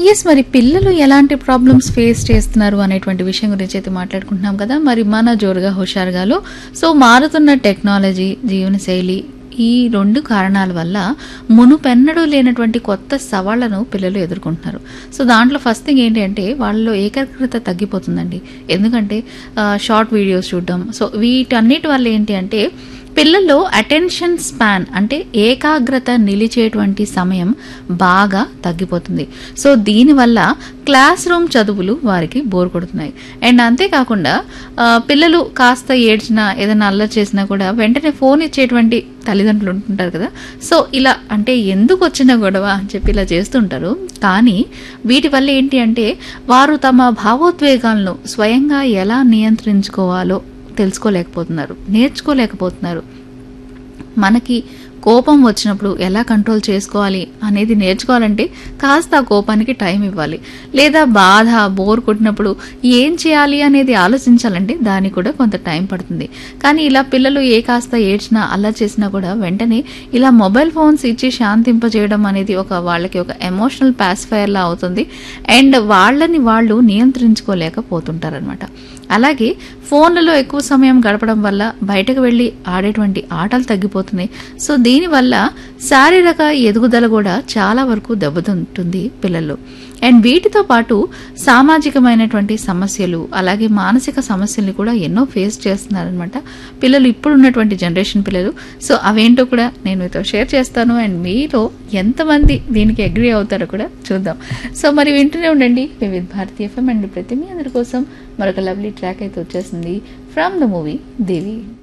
yes మరి పిల్లలు ఎలాంటి ప్రాబ్లమ్స్ ఫేస్ చేస్తున్నారు అనేటువంటి విషయం గురించి అయితే మాట్లాడుకుంటున్నాం కదా మరి మన జోరుగా హుషారుగాలో సో మారుతున్న టెక్నాలజీ జీవనశైలి ఈ రెండు కారణాల వల్ల మునుపెన్నడూ లేనటువంటి కొత్త సవాళ్లను పిల్లలు ఎదుర్కొంటున్నారు సో దాంట్లో ఫస్ట్ థింగ్ ఏంటి అంటే వాళ్ళలో ఏకాగ్రత తగ్గిపోతుందండి ఎందుకంటే షార్ట్ వీడియోస్ చూడడం సో వీటన్నిటి వల్ల ఏంటి అంటే పిల్లల్లో అటెన్షన్ స్పాన్ అంటే ఏకాగ్రత నిలిచేటువంటి సమయం బాగా తగ్గిపోతుంది సో దీనివల్ల క్లాస్ రూమ్ చదువులు వారికి బోర్ కొడుతున్నాయి అండ్ అంతేకాకుండా ఆ, పిల్లలు కాస్త ఏడ్చినా ఏదైనా అల్లరి చేసినా కూడా వెంటనే ఫోన్ ఇచ్చేటువంటి తల్లిదండ్రులు ఉంటుంటారు కదా సో ఇలా అంటే ఎందుకు వచ్చిన గొడవ అని చెప్పి ఇలా చేస్తుంటారు కానీ వీటి వల్ల ఏంటి అంటే వారు తమ భావోద్వేగాలను స్వయంగా ఎలా నియంత్రించుకోవాలో తెలుసుకోలేకపోతున్నారు నేర్చుకోలేకపోతున్నారు మనకి కోపం వచ్చినప్పుడు ఎలా కంట్రోల్ చేసుకోవాలి అనేది నేర్చుకోవాలంటే కాస్త ఆ కోపానికి టైం ఇవ్వాలి లేదా బాధ బోర్ కొట్టినప్పుడు ఏం చేయాలి అనేది ఆలోచించాలంటే దానికి కూడా కొంత టైం పడుతుంది కానీ ఇలా పిల్లలు ఏ కాస్త ఏడ్చినా అలా చేసినా కూడా వెంటనే ఇలా మొబైల్ ఫోన్స్ ఇచ్చి శాంతింపజేయడం అనేది ఒక వాళ్ళకి ఒక ఎమోషనల్ పాసిఫైర్ లా అవుతుంది అండ్ వాళ్ళని వాళ్ళు నియంత్రించుకోలేకపోతుంటారనమాట అలాగే ఫోన్లలో ఎక్కువ సమయం గడపడం వల్ల బయటకు వెళ్ళి ఆడేటువంటి ఆటలు తగ్గిపోతున్నాయి సో దీనివల్ల శారీరక ఎదుగుదల కూడా చాలా వరకు దెబ్బతింటుంది పిల్లల్లో అండ్ వీటితో పాటు సామాజికమైనటువంటి సమస్యలు అలాగే మానసిక సమస్యల్ని కూడా ఎన్నో ఫేస్ చేస్తున్నారనమాట పిల్లలు ఇప్పుడు ఉన్నటువంటి జనరేషన్ పిల్లలు సో అవేంటో కూడా నేను మీతో షేర్ చేస్తాను అండ్ మీలో ఎంతమంది దీనికి అగ్రి అవుతారో కూడా చూద్దాం సో మరి వింటూనే ఉండండి వివిధ భారతీయ ఎఫ్ఎం అండ్ ప్రతి మీ అందరి కోసం మరొక లవ్లీ ట్రాక్ అయితే వచ్చేసింది ఫ్రమ్ ద మూవీ దేవి